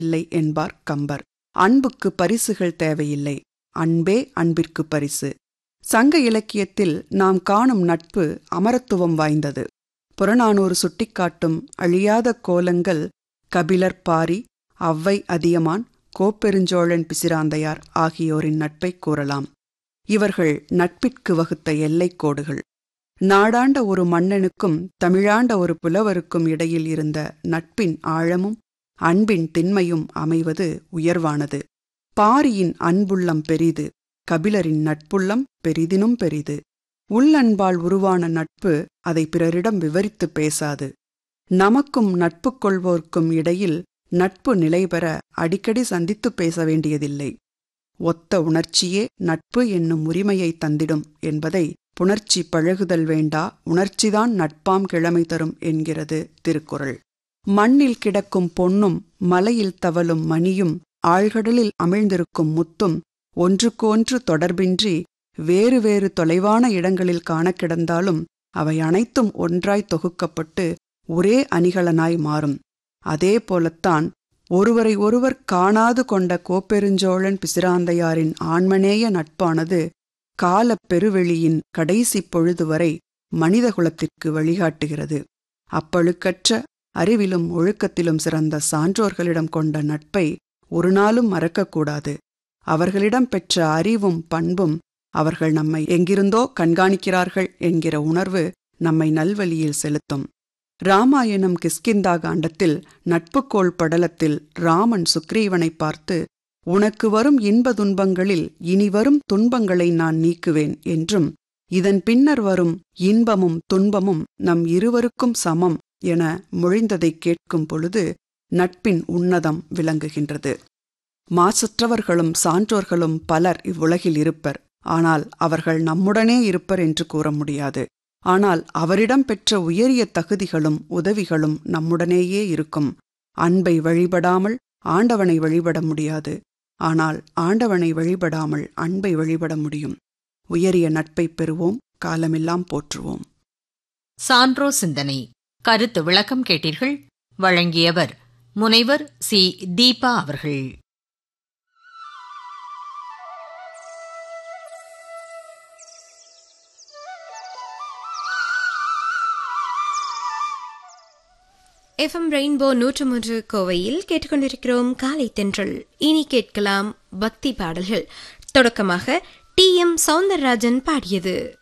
இல்லை என்பார் கம்பர் அன்புக்கு பரிசுகள் தேவையில்லை அன்பே அன்பிற்கு பரிசு சங்க இலக்கியத்தில் நாம் காணும் நட்பு அமரத்துவம் வாய்ந்தது புறநானூறு சுட்டிக்காட்டும் அழியாத கோலங்கள் கபிலர் பாரி அவ்வை அதியமான் கோப்பெருஞ்சோழன் பிசிராந்தையார் ஆகியோரின் நட்பை கூறலாம் இவர்கள் நட்பிற்கு வகுத்த எல்லைக் கோடுகள் நாடாண்ட ஒரு மன்னனுக்கும் தமிழாண்ட ஒரு புலவருக்கும் இடையில் இருந்த நட்பின் ஆழமும் அன்பின் திண்மையும் அமைவது உயர்வானது பாரியின் அன்புள்ளம் பெரிது கபிலரின் நட்புள்ளம் பெரிதினும் பெரிது உள்ளன்பால் உருவான நட்பு அதை பிறரிடம் விவரித்து பேசாது நமக்கும் நட்பு கொள்வோர்க்கும் இடையில் நட்பு நிலைபெற அடிக்கடி சந்தித்து பேச வேண்டியதில்லை ஒத்த உணர்ச்சியே நட்பு என்னும் உரிமையை தந்திடும் என்பதை புணர்ச்சி பழகுதல் வேண்டா உணர்ச்சிதான் நட்பாம் கிழமை தரும் என்கிறது திருக்குறள் மண்ணில் கிடக்கும் பொன்னும் மலையில் தவழும் மணியும் ஆழ்கடலில் அமிழ்ந்திருக்கும் முத்தும் ஒன்றுக்கொன்று தொடர்பின்றி வேறு வேறு தொலைவான இடங்களில் காண கிடந்தாலும் அவை அனைத்தும் ஒன்றாய் தொகுக்கப்பட்டு ஒரே அணிகலனாய் மாறும் அதே போலத்தான் ஒருவரை ஒருவர் காணாது கொண்ட கோப்பெருஞ்சோழன் பிசிராந்தையாரின் ஆன்மநேய நட்பானது கால பெருவெளியின் கடைசி பொழுது வரை மனிதகுலத்திற்கு வழிகாட்டுகிறது அப்பழுக்கற்ற அறிவிலும் ஒழுக்கத்திலும் சிறந்த சான்றோர்களிடம் கொண்ட நட்பை ஒரு நாளும் மறக்கக்கூடாது அவர்களிடம் பெற்ற அறிவும் பண்பும் அவர்கள் நம்மை எங்கிருந்தோ கண்காணிக்கிறார்கள் என்கிற உணர்வு நம்மை நல்வழியில் செலுத்தும் ராமாயணம் கிஸ்கிந்தா காண்டத்தில் நட்புக்கோள் படலத்தில் ராமன் சுக்ரீவனை பார்த்து உனக்கு வரும் இன்ப துன்பங்களில் இனி வரும் துன்பங்களை நான் நீக்குவேன் என்றும் இதன் பின்னர் வரும் இன்பமும் துன்பமும் நம் இருவருக்கும் சமம் என மொழிந்ததைக் கேட்கும் பொழுது நட்பின் உன்னதம் விளங்குகின்றது மாசற்றவர்களும் சான்றோர்களும் பலர் இவ்வுலகில் இருப்பர் ஆனால் அவர்கள் நம்முடனே இருப்பர் என்று கூற முடியாது ஆனால் அவரிடம் பெற்ற உயரிய தகுதிகளும் உதவிகளும் நம்முடனேயே இருக்கும் அன்பை வழிபடாமல் ஆண்டவனை வழிபட முடியாது ஆனால் ஆண்டவனை வழிபடாமல் அன்பை வழிபட முடியும் உயரிய நட்பை பெறுவோம் காலமெல்லாம் போற்றுவோம் சான்றோ சிந்தனை கருத்து விளக்கம் கேட்டீர்கள் வழங்கியவர் முனைவர் சி தீபா அவர்கள் எஃப்எம் ரெயின்போ நூற்று மூன்று கோவையில் கேட்டுக்கொண்டிருக்கிறோம் காலை தென்றல் இனி கேட்கலாம் பக்தி பாடல்கள் தொடக்கமாக டி எம் சவுந்தரராஜன் பாடியது